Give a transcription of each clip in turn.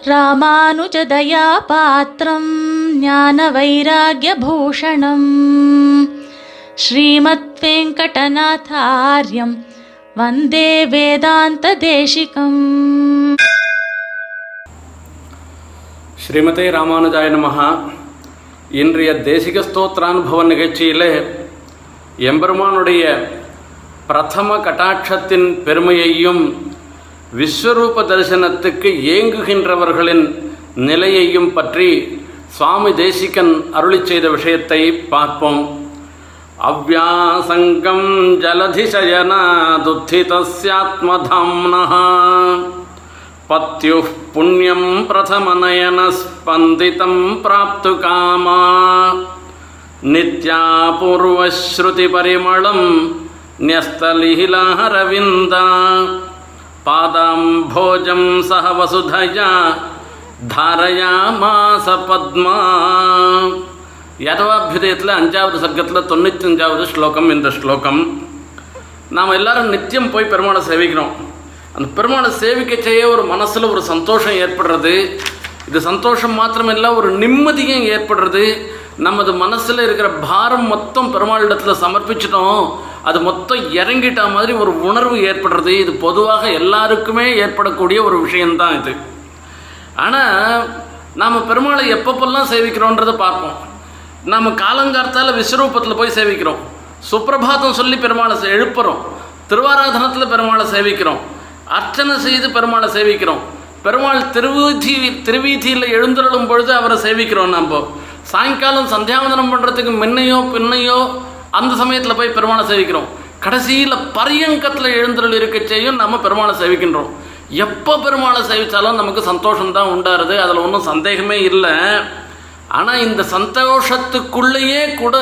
रामानुजदयापात्रं ज्ञानवैराग्यभूषणं श्रीमद्वेङ्कटनाथार्यं वन्दे वेदान्तदेशिकम् ஸ்ரீமதே ராமானுஜாய நமஹா இன்றைய தேசிக ஸ்தோத்திரானுபவ நிகழ்ச்சியிலே எம்பெருமானுடைய பிரதம கட்டாட்சத்தின் பெருமையையும் விஸ்வரூப தரிசனத்துக்கு ஏங்குகின்றவர்களின் நிலையையும் பற்றி சுவாமி தேசிகன் அருளி செய்த விஷயத்தை பார்ப்போம் அவ்யாசங்கம் ஜலதிசயனாதுத்திதஸ்யாத்மதாம்னः पत्युः पुण्यं प्रथमनयनस्पन्दितं प्राप्तु कामा नित्यापूर्वश्रुतिपरिमलं न्यस्तलिहिलाहरविन्दा पादाम्भोजं सह वसुधया தாரயாமாச பத்மா யதவாபியுதயத்தில் அஞ்சாவது சர்க்கத்தில் தொண்ணூத்தஞ்சாவது ஸ்லோகம் இந்த ஸ்லோகம் நாம் எல்லாரும் நித்தியம் போய் பெருமாளை சேவிக்கிறோம் அந்த பெருமாளை சேவிக்க செய்ய ஒரு மனசில் ஒரு சந்தோஷம் ஏற்படுறது இது சந்தோஷம் மாத்திரமில்லை ஒரு நிம்மதியும் ஏற்படுறது நமது மனசில் இருக்கிற பாரம் மொத்தம் பெருமாளிடத்தில் சமர்ப்பிச்சிட்டோம் அது மொத்தம் இறங்கிட்ட மாதிரி ஒரு உணர்வு ஏற்படுறது இது பொதுவாக எல்லாருக்குமே ஏற்படக்கூடிய ஒரு விஷயம்தான் இது ஆனால் நாம் பெருமாளை எப்பப்பெல்லாம் சேவிக்கிறோன்றதை பார்ப்போம் நாம் காலங்கார்த்தால் விஸ்வரூபத்தில் போய் சேவிக்கிறோம் சுப்பிரபாதம் சொல்லி பெருமாளை சே- எழுப்புறோம் திருவாராதனத்தில் பெருமாளை சேவிக்கிறோம் அர்ச்சனை செய்து பெருமாளை சேவிக்கிறோம் பெருமாள் திருவீதி திருவீதியில் எழுந்தருளும் பொழுது அவரை சேவிக்கிறோம் நம்ம சாயங்காலம் சந்தியாவந்தனம் பண்ணுறதுக்கு முன்னையோ பின்னையோ அந்த சமயத்தில் போய் பெருமாளை சேவிக்கிறோம் கடைசியில் பரியங்கத்தில் எழுந்தருள் இருக்க செய்யும் நம்ம பெருமாளை சேவிக்கின்றோம் எப்போ பெருமாளை சேவித்தாலும் நமக்கு சந்தோஷம்தான் உண்டாருது அதில் ஒன்றும் சந்தேகமே இல்லை ஆனால் இந்த சந்தோஷத்துக்குள்ளேயே கூட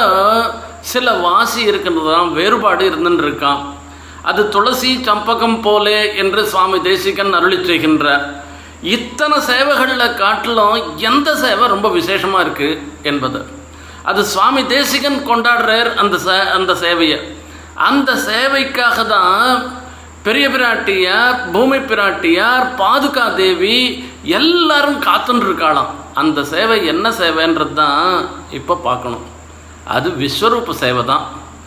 சில வாசி இருக்கின்றது தான் வேறுபாடு இருந்துன்னு இருக்கான் அது துளசி சம்பகம் போலே என்று சுவாமி தேசிகன் அருளி செய்கின்றார் இத்தனை சேவைகளில் காட்டிலும் எந்த சேவை ரொம்ப விசேஷமாக இருக்குது என்பது அது சுவாமி தேசிகன் கொண்டாடுறார் அந்த சே அந்த சேவையை அந்த சேவைக்காக தான் பெரிய பிராட்டியார் பூமி பிராட்டியார் பாதுகா தேவி எல்லாரும் காத்துன்னு இருக்காளாம் அந்த சேவை என்ன சேவைன்றது தான் இப்போ பார்க்கணும் அது விஸ்வரூப சேவை தான்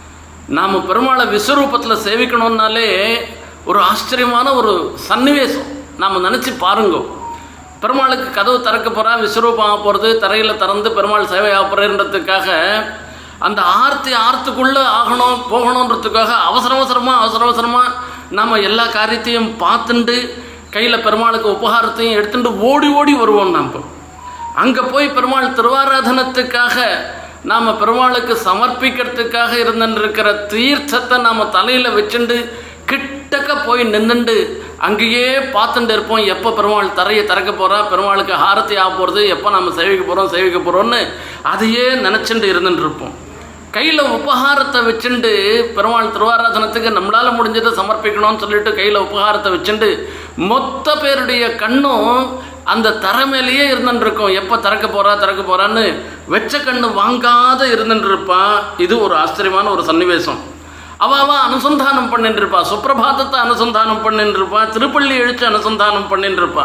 நாம் பெருமாளை விஸ்வரூபத்தில் சேவிக்கணும்னாலே ஒரு ஆச்சரியமான ஒரு சன்னிவேசம் நாம் நினச்சி பாருங்க பெருமாளுக்கு கதவு திறக்க போகிறா விஸ்வரூபம் ஆக போகிறது தரையில் திறந்து பெருமாள் சேவை ஆக போகிறேன்றதுக்காக அந்த ஆர்த்தி ஆர்த்துக்குள்ளே ஆகணும் போகணுன்றதுக்காக அவசர அவசரமாக அவசர அவசரமாக நம்ம எல்லா காரியத்தையும் பார்த்துண்டு கையில் பெருமாளுக்கு உபகாரத்தையும் எடுத்துட்டு ஓடி ஓடி வருவோம் நாம் அங்கே போய் பெருமாள் திருவாராதனத்துக்காக நாம் பெருமாளுக்கு சமர்ப்பிக்கிறதுக்காக இருந்துருக்கிற தீர்த்தத்தை நாம் தலையில் வச்சுண்டு கிட்டக்க போய் நின்றுண்டு அங்கேயே பார்த்துட்டு இருப்போம் எப்போ பெருமாள் தரையை திறக்க போகிறா பெருமாளுக்கு ஹாரத்தி ஆக போகிறது எப்போ நம்ம சேவிக்க போகிறோம் சேவிக்க போகிறோம்னு அதையே நினச்சிண்டு இருந்துட்டு இருப்போம் கையில் உபகாரத்தை வச்சுண்டு பெருமாள் திருவாராதனத்துக்கு நம்மளால் முடிஞ்சதை சமர்ப்பிக்கணும்னு சொல்லிட்டு கையில் உபகாரத்தை வச்சுண்டு மொத்த பேருடைய கண்ணும் அந்த தரை மேலேயே இருந்துட்டு இருக்கும் எப்போ திறக்க போகிறா திறக்க போகிறான்னு வெச்ச கண்ணு வாங்காத இருந்துட்டு இருப்பா இது ஒரு ஆச்சரியமான ஒரு சன்னிவேசம் அவ அவ அனுசந்தானம் பண்ணிட்டு இருப்பா சுப்பிரபாதத்தை அனுசந்தானம் பண்ணிட்டு இருப்பா திருப்பள்ளி எழுச்சி அனுசந்தானம் பண்ணிட்டு இருப்பா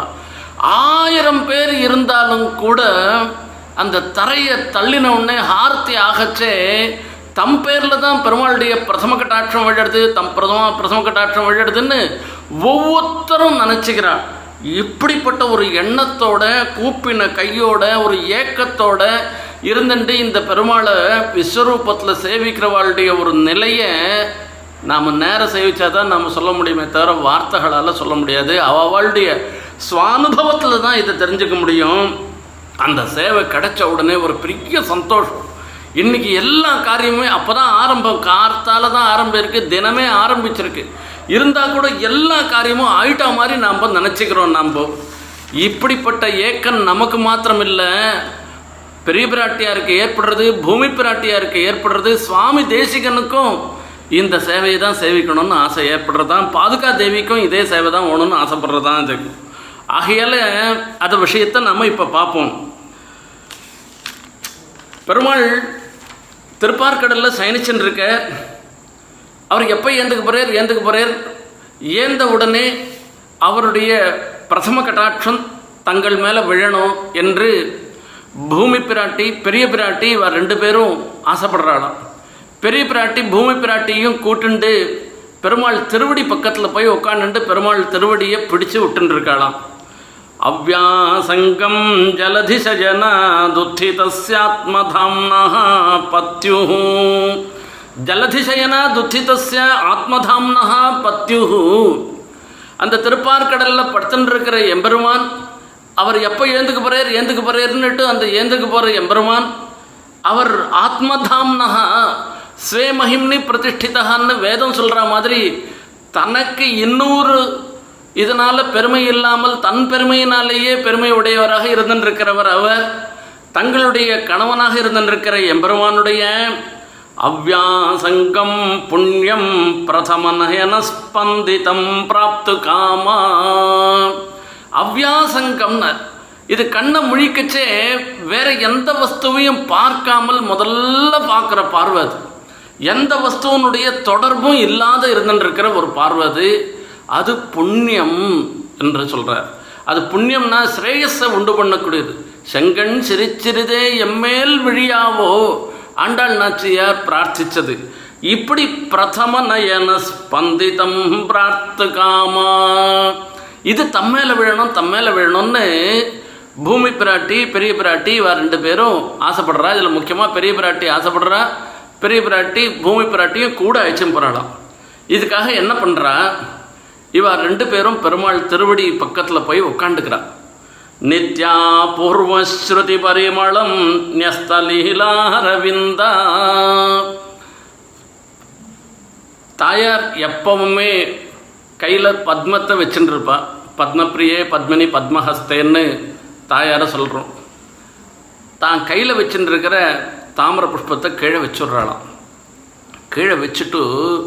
ஆயிரம் பேர் இருந்தாலும் கூட அந்த தரையை தள்ளின உடனே ஹார்த்தி ஆகச்சே தம் பேரில் தான் பெருமாளுடைய பிரதம கட்டாட்சம் வழியெடுத்து தம் பிரதம பிரதம கட்டாட்சம் வழியெடுத்துன்னு ஒவ்வொருத்தரும் நினச்சிக்கிறாள் இப்படிப்பட்ட ஒரு எண்ணத்தோட கூப்பின கையோட ஒரு ஏக்கத்தோட இருந்துட்டு இந்த பெருமாளை விஸ்வரூபத்தில் சேவிக்கிறவாளுடைய ஒரு நிலையை நாம் நேரம் சேவிச்சா தான் நாம் சொல்ல முடியுமே தவிர வார்த்தைகளால் சொல்ல முடியாது அவளுடைய சுவானுபவத்தில் தான் இதை தெரிஞ்சுக்க முடியும் அந்த சேவை கிடைச்ச உடனே ஒரு பெரிய சந்தோஷம் இன்னைக்கு எல்லா காரியமுமே அப்போ தான் ஆரம்பம் கார்த்தால தான் ஆரம்பம் இருக்குது தினமே ஆரம்பிச்சிருக்கு இருந்தால் கூட எல்லா காரியமும் ஆயிட்டா மாதிரி நாம் நினச்சிக்கிறோம் நாம் இப்படிப்பட்ட ஏக்கம் நமக்கு மாத்திரம் இல்லை பெரிய பிராட்டியாருக்கு ஏற்படுறது பூமி பிராட்டியாருக்கு ஏற்படுறது சுவாமி தேசிகனுக்கும் இந்த சேவையை தான் சேவிக்கணும்னு ஆசை ஏற்படுறது தான் பாதுகா தேவிக்கும் இதே சேவை தான் ஓணும்னு ஆசைப்படுறது தான் இது ஆகையால் அந்த விஷயத்தை நம்ம இப்போ பார்ப்போம் பெருமாள் திருப்பார்கடலில் சயனிச்சுன்னு இருக்க அவர் எப்போ ஏந்துக்கு போகிறார் ஏந்துக்கு போகிறார் ஏந்த உடனே அவருடைய பிரதம கட்டாட்சம் தங்கள் மேலே விழணும் என்று பூமி பிராட்டி பெரிய பிராட்டி இவ ரெண்டு பேரும் ஆசைப்படுறாளாம் பெரிய பிராட்டி பூமி பிராட்டியும் கூட்டுண்டு பெருமாள் திருவடி பக்கத்தில் போய் உட்காந்துட்டு பெருமாள் திருவடியை பிடிச்சு விட்டுன்னு இருக்காளாம் அவ்யாசங்கம் ஜலதிசஜனா துத்திதாத்மதாம்னா பத்யு ஜலதிசயனா துத்திதஸ்ய ஆத்மதாம்னா பத்யு அந்த திருப்பார்கடலில் படுத்துன்னு இருக்கிற எம்பெருமான் அவர் எப்போ ஏந்துக்கு போறார் ஏந்துக்கு போறாருன்னுட்டு அந்த ஏந்துக்கு போகிற எம்பெருமான் அவர் ஆத்மதாம்னஹா ஸ்வே மகிம்னி பிரதிஷ்டிதகான்னு வேதம் சொல்கிற மாதிரி தனக்கு இன்னொரு இதனால் பெருமை இல்லாமல் தன் பெருமையினாலேயே பெருமை உடையவராக இருந்திருக்கிறவர் அவர் தங்களுடைய கணவனாக இருந்திருக்கிற எம்பெருமானுடைய அவ்யாசங்கம் புண்ணியம் பிரதம நயன ஸ்பந்திதம் பிராப்து காமா அவ்யாசங்கம்னு இது கண்ணை முழிக்கச்சே வேற எந்த வஸ்துவையும் பார்க்காமல் முதல்ல பார்க்குற பார்வை அது எந்த வஸ்துவனுடைய தொடர்பும் இல்லாத இருந்துருக்கிற ஒரு பார்வை அது அது புண்ணியம் என்று சொல்றார் அது புண்ணியம்னா ஸ்ரேயஸை உண்டு பண்ணக்கூடியது செங்கண் சிரிச்சிறிதே எம்மேல் விழியாவோ ஆண்டாள் நாச்சியார் பிரார்த்திச்சது இப்படி பிரதம நயன ஸ்பந்திதம் பிரார்த்துகாமா இது தம்மேல விழணும் தம்மேல விழணும்னு பூமி பிராட்டி பெரிய பிராட்டி இவ ரெண்டு பேரும் ஆசைப்படுறா இதில் முக்கியமாக பெரிய பிராட்டி ஆசைப்படுறா பெரிய பிராட்டி பூமி பிராட்டியும் கூட அழைச்சும் போகிறாளாம் இதுக்காக என்ன பண்ணுறா இவ ரெண்டு பேரும் பெருமாள் திருவடி பக்கத்தில் போய் உட்காந்துக்கிறா நித்யா பூர்வஸ்ருதி பரிமளம் ன்யஸ்தலீலாரவிந்தா தாயார் எப்பவுமே கையில் பத்மத்தை வச்சுட்டு இருப்பா பத்மப்பிரியே பத்மினி பத்மஹஸ்தேன்னு தாயாரை சொல்கிறோம் தான் கையில் வச்சுட்டு இருக்கிற தாமர புஷ்பத்தை கீழே வச்சுடுறாளாம் கீழே வச்சுட்டு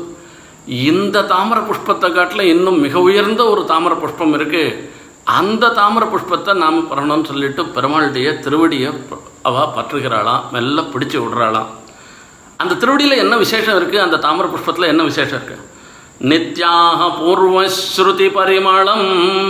இந்த தாமர புஷ்பத்தை காட்டில் இன்னும் மிக உயர்ந்த ஒரு தாமர புஷ்பம் இருக்குது அந்த தாமர புஷ்பத்தை நாம் பெறணும்னு சொல்லிட்டு பெருமாளுடைய திருவடியை அவள் பற்றுகிறாளாம் மெல்ல பிடிச்சி விடுறாளாம் அந்த திருவடியில் என்ன விசேஷம் இருக்குது அந்த தாமர புஷ்பத்தில் என்ன விசேஷம் இருக்குது நித்யாக பூர்வஸ்ருதி பரிமளம்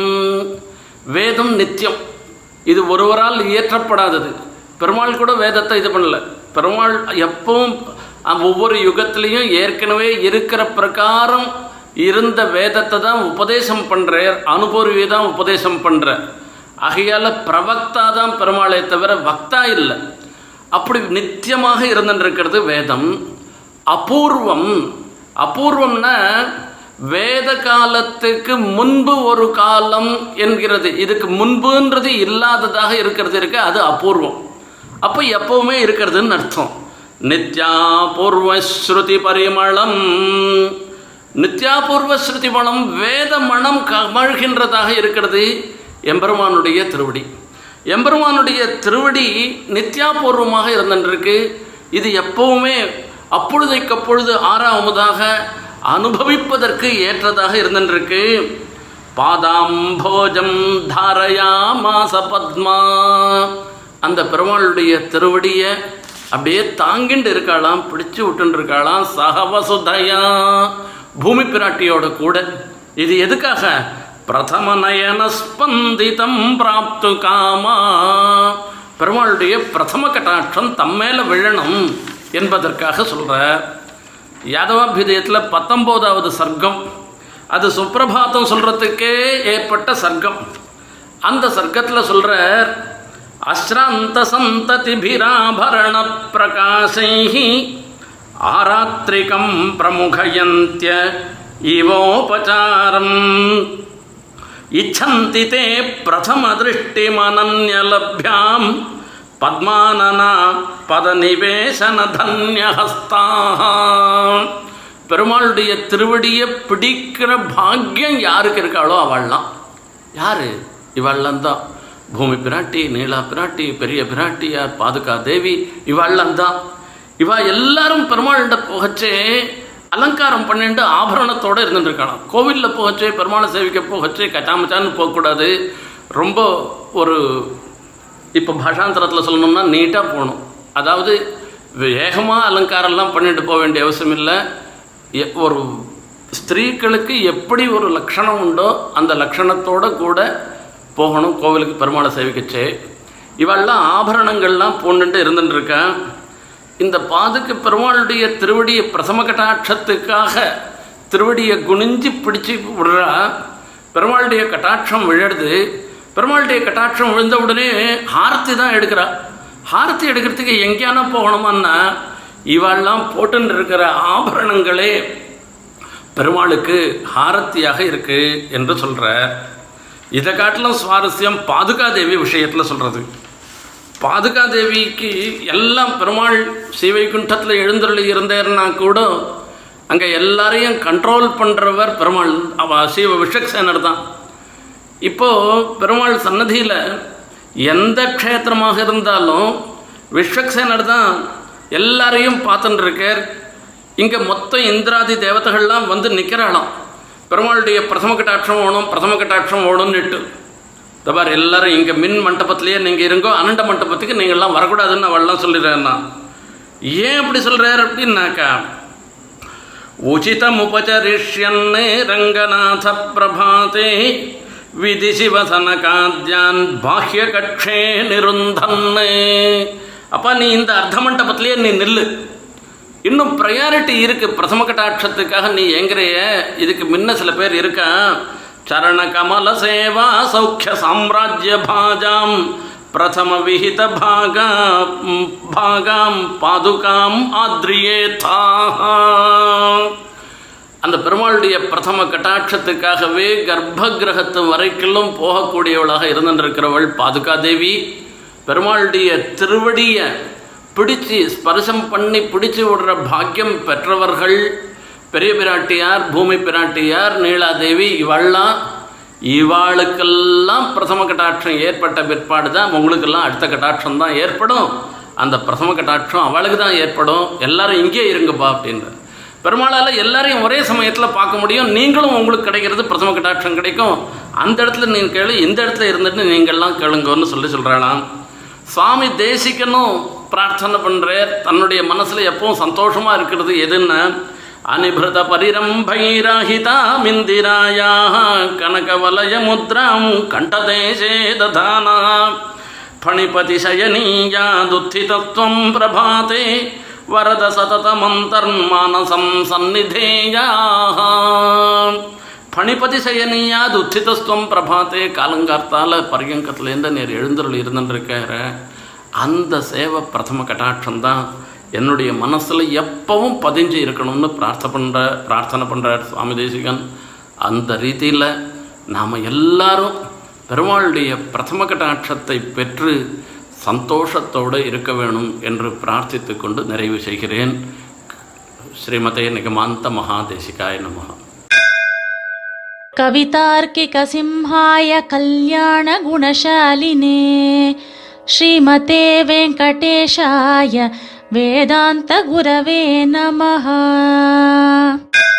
வேதம் நித்தியம் இது ஒருவரால் இயற்றப்படாதது பெருமாள் கூட வேதத்தை இது பண்ணல பெருமாள் எப்பவும் ஒவ்வொரு யுகத்திலையும் ஏற்கனவே இருக்கிற பிரகாரம் இருந்த வேதத்தை தான் உபதேசம் பண்ணுறார் அனுபூர்வி தான் உபதேசம் பண்ணுறார் ஆகையால் பிரவக்தா தான் பெருமாளை தவிர வக்தா இல்லை அப்படி நித்தியமாக இருந்துருக்கிறது வேதம் அபூர்வம் அபூர்வம்னா வேத காலத்துக்கு முன்பு ஒரு காலம் என்கிறது இதுக்கு முன்புன்றது இல்லாததாக இருக்கிறது இருக்கு அது அபூர்வம் அப்போ எப்பவுமே இருக்கிறதுன்னு அர்த்தம் நித்யா பூர்வ ஸ்ருதி பரிமளம் நித்யாபூர்வ ஸ்ருதி மணம் வேத மனம் கமழ்கின்றதாக இருக்கிறது எம்பெருமானுடைய திருவடி எம்பெருமானுடைய திருவடி நித்யாபூர்வமாக இருந்திருக்கு இது எப்பவுமே அப்பொழுதைக்கப்பொழுது ஆறாவதாக அனுபவிப்பதற்கு ஏற்றதாக இருந்திருக்கு பாதாம்போஜம் தாரயா மாச பத்மா அந்த பெருமாளுடைய திருவடியை அப்படியே தாங்கிண்டு இருக்காளாம் பிடிச்சு விட்டுன்னு இருக்காளாம் சகவசுதயா பூமி பிராட்டியோட கூட இது எதுக்காக பிரதம நயன ஸ்பந்திதம் பிராப்து காமா பெருமாளுடைய பிரதம கட்டாட்சம் தம்மேல விழணும் என்பதற்காக சொல்ற யாதவாபிதயத்தில் பத்தொம்போதாவது சர்க்கம் அது சுப்பிரபாதம் சொல்கிறதுக்கே ஏற்பட்ட சர்க்கம் அந்த சர்க்கத்தில் சொல்கிறார் அஸ்ராந்த சந்ததிபிராபரண பிரகாசை ஆராத்ரிகம் பிரமுகயந்திய இவோபசாரம் இச்சந்தி தே பிரதம திருஷ்டிமனன்யலபியாம் பத்மானனா பதநிவேசன தன்யஹஸ்தா பெருமாளுடைய திருவடியை பிடிக்கிற பாக்கியம் யாருக்கு இருக்காளோ அவள்லாம் யாரு இவள்லாம் தான் பூமி பிராட்டி நீலா பிராட்டி பெரிய பிராட்டியார் பாதுகா தேவி இவள்லாம் தான் இவ எல்லாரும் பெருமாள்கிட்ட போகச்சே அலங்காரம் பண்ணிட்டு ஆபரணத்தோடு இருந்துட்டுருக்கலாம் கோவிலில் போகச்சே பெருமாளை சேவிக்க போகச்சே கச்சாமச்சான்னு போகக்கூடாது ரொம்ப ஒரு இப்போ பாஷாந்தரத்தில் சொல்லணும்னா நீட்டாக போகணும் அதாவது வேகமாக அலங்காரம்லாம் பண்ணிட்டு போக வேண்டிய அவசியம் இல்லை எ- ஒரு ஸ்திரீகளுக்கு எப்படி ஒரு லக்ஷணம் உண்டோ அந்த லக்ஷணத்தோட கூட போகணும் கோவிலுக்கு பெருமாளை சேவிக்கச்சே இவெல்லாம் ஆபரணங்கள்லாம் பூண்டுட்டு இருந்துட்டு இருக்கா இந்த பாதுக்கு பெருமாளுடைய திருவடியை பிரசம கட்டாட்சத்துக்காக திருவடியை குனிஞ்சு பிடிச்சு விடுறா பெருமாளுடைய கட்டாட்சம் விழுது பெருமாளுடைய கட்டாட்சம் விழுந்த உடனே ஹாரத்தி தான் எடுக்கிறா ஹாரத்தி எடுக்கிறதுக்கு எங்கேயானா போகணுமான்னா இவெல்லாம் போட்டுன்னு இருக்கிற ஆபரணங்களே பெருமாளுக்கு ஹாரத்தியாக இருக்கு என்று சொல்கிறார் இதை காட்டிலும் சுவாரஸ்யம் பாதுகாதேவி விஷயத்தில் சொல்கிறது பாதுகாதேவிக்கு எல்லாம் பெருமாள் ஸ்ரீவைகுண்டத்தில் எழுந்தருளி இருந்தார்னா கூட அங்கே எல்லாரையும் கண்ட்ரோல் பண்ணுறவர் பெருமாள் அவ சிவ விஷக்சேனர் தான் இப்போது பெருமாள் சன்னதியில் எந்த க்ஷேத்திரமாக இருந்தாலும் விஸ்வக்சேனர் தான் எல்லாரையும் பார்த்துட்டு இருக்கார் இங்கே மொத்தம் இந்திராதி தேவதைகள்லாம் வந்து நிற்கிறாளாம் பெருமாளுடைய பிரதம கட்டாட்சம் ஓணும் பிரதம கட்டாட்சம் ஓணும்னுட்டு தபார் எல்லாரும் இங்கே மின் மண்டபத்திலேயே நீங்கள் இருங்கோ அனண்ட மண்டபத்துக்கு நீங்கள்லாம் வரக்கூடாதுன்னு அவள்லாம் சொல்லிடுறேன்னா ஏன் அப்படி சொல்கிறார் அப்படின்னாக்கா உச்சிதமுபச்சரிஷ்யன்னே ரங்கநாத பிரபாதே விதிசிவசனகாத்யான் பாஹ்ய கட்சே நிருந்தன்னு அப்பா நீ இந்த அர்த்த மண்டபத்திலேயே நீ நில்லு இன்னும் ப்ரையாரிட்டி இருக்கு பிரதம கட்டாட்சத்துக்காக நீ ஏங்குறைய இதுக்கு முன்ன சில பேர் இருக்கா சரண கமல சேவா சௌக்கிய சாம்ராஜ்ய பாஜாம் பிரதம விஹித பாகா பாகாம் பாதுகாம் ஆத்ரியே தாஹா அந்த பெருமாளுடைய பிரதம கட்டாட்சத்துக்காகவே கர்ப்ப கிரகத்து வரைக்கும் போகக்கூடியவளாக இருந்திருக்கிறவள் பாதுகாதேவி பெருமாளுடைய திருவடியை பிடிச்சு ஸ்பர்சம் பண்ணி பிடிச்சு விடுற பாக்கியம் பெற்றவர்கள் பெரிய பிராட்டியார் பூமி பிராட்டியார் நீலாதேவி இவள்லாம் இவாளுக்கெல்லாம் பிரதம கட்டாட்சம் ஏற்பட்ட பிற்பாடு தான் உங்களுக்கெல்லாம் அடுத்த கட்டாட்சம் தான் ஏற்படும் அந்த பிரதம கட்டாட்சம் அவளுக்கு தான் ஏற்படும் எல்லாரும் இங்கே இருங்கப்பா அப்படின்ற பெருமாளால் எல்லாரையும் ஒரே சமயத்தில் பார்க்க முடியும் நீங்களும் உங்களுக்கு கிடைக்கிறது பிரதம கட்டாட்சம் கிடைக்கும் அந்த இடத்துல நீங்கள் கேளு இந்த இடத்துல இருந்துட்டு நீங்கள்லாம் கேளுங்கன்னு சொல்லி சொல்கிறாளாம் சுவாமி தேசிக்கனும் பிரார்த்தனை பண்ணுறார் தன்னுடைய மனசில் எப்பவும் சந்தோஷமாக இருக்கிறது எதுன்னா அனிபிருத பரிரம்பைராஹிதா மிந்திராயா கனகவலய முத்ராம் கண்டதேசே ததானா ஃபணிபதி சயனீயாதுத்திதத்வம் பிரபாதே வரத சததமந்தர்மானசம் சந்நிதேயா பணிபதி சயனியாது உத்திதஸ்துவம் பிரபாத்தே காலங்கார்த்தால பரியங்கத்துலேருந்து நேர் எழுந்தருள் இருந்துருக்கிற அந்த சேவை பிரதம கட்டாட்சம் தான் என்னுடைய மனசில் எப்பவும் பதிஞ்சு இருக்கணும்னு பிரார்த்தனை பண்ணுற பிரார்த்தனை பண்ணுறார் சுவாமி தேசிகன் அந்த ரீதியில் நாம் எல்லாரும் பெருமாளுடைய பிரதம கட்டாட்சத்தை பெற்று சந்தோஷத்தோடு இருக்க வேணும் என்று பிரார்த்தித்து கொண்டு நிறைவு செய்கிறேன் ஸ்ரீமதே நிகமாந்த மகாதேசிகாய நமகா कवितार्किकसिंहाय कल्याणगुणशालिने श्रीमते वेङ्कटेशाय वेदान्तगुरवे नमः